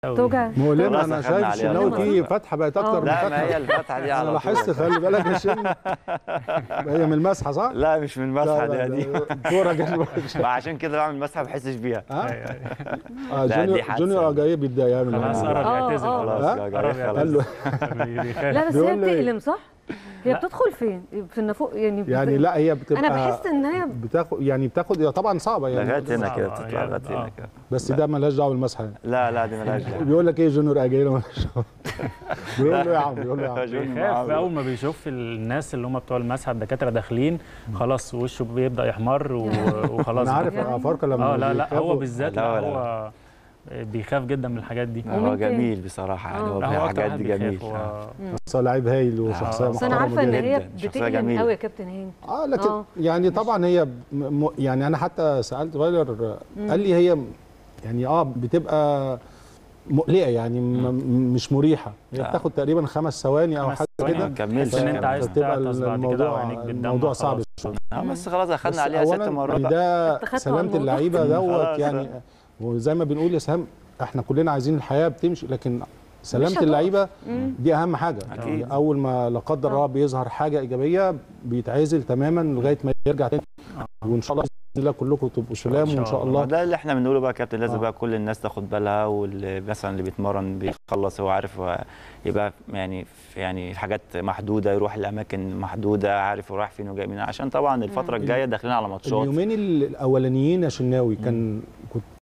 أوي. توجع مؤلمه خلاص انا أخدنا شايف عليها الشناوي خلاص. فيه فتحه بقت اكتر آه. من لا ما فتحه هي الفتحه دي انا على لاحظت طول خلي بالك يا شن هي من المسحه صح؟ لا مش من لا، المسحه لا، دي دي لا، كوره جت عشان كده بعمل مسحه ما بحسش بيها ها؟ أيوة، أيوة. آه، لا، دي جونيور حادثة. جونيور جاي بيتضايق يعمل خلاص معاه. قرب آه، يعتزل آه. خلاص ها؟ يا قرب جاي قال له بيخاف. لا بس هي بيقول له إيه؟ بتألم صح؟ هي لا. بتدخل فين؟ في النافوق يعني بت- يعني لا هي بتبقى انا بحس ان هي بتاخد يعني بتاخد هي طبعا صعبه يعني لغايه هنا كده صعبة، بتطلع هي- لغايه هنا آه. كده بس ده ملهاش دعوه بالمسحه يعني. لا لا دي مالهاش دعوه بيقول لك ايه جونيور اجاي له ملهاش دعوة. بيقول له يا عم بيقول له يا عم جونيور بيخاف معاه. اول ما بيشوف الناس اللي هم بتوع المسحه الدكاتره داخلين خلاص وشه بيبدا يحمر و- وخلاص انا عارف يعني- افارقه لما اه لا لا بيخافوا- هو بالذات لا، لا لا. هو بيخاف جدا من الحاجات دي هو ومين تاني؟ جميل بصراحه يعني آه. هو لا، في هو اكتر الحاجات واحد دي بيخاف جميل هو بس هو لعيب هايل وشخصيه آه. بس انا محترمه عارفه ان جدا. هي جداً، شخصية بتألم جميلة. قوي يا كابتن هاني اه لكن آه. يعني طبعا هي م- م- يعني انا حتى سالت فايلر قال لي هي يعني اه بتبقى مقلقه يعني م- مش مريحه هي لا. بتاخد تقريبا خمس ثواني او خمس حاجه ثواني. كده ما كملش بس ان انت عايز فتبقى تعطس بعد كده الموضوع وعينيك بتدمع الموضوع صعب خلاص. شويه اه بس خلاص بس اخذنا عليها ست أولاً مرات ده اتخذتوا على سلامه الموضوع. اللعيبه دوت خلاص. يعني وزي ما بنقول يا سهام احنا كلنا عايزين الحياه بتمشي لكن سلامه هتقف. اللعيبه مم. دي اهم حاجه أكيد. يعني اول ما لا قدر آه. الله بيظهر حاجه ايجابيه بيتعزل تماما لغايه ما يرجع تاني وان شاء الله باذن الله كلكم تبقوا سلام إن شاء وان شاء الله. الله ده اللي احنا بنقوله بقى يا كابتن لازم آه. بقى كل الناس تاخد بالها واللي مثلا اللي بيتمرن بيخلص هو عارف هو يبقى يعني في- يعني الحاجات محدوده يروح الاماكن محدوده عارف هو رايح فين وجاي منين عشان طبعا الفتره الجايه داخلين على ماتشات اليومين الاولانيين يا شناوي كان كنت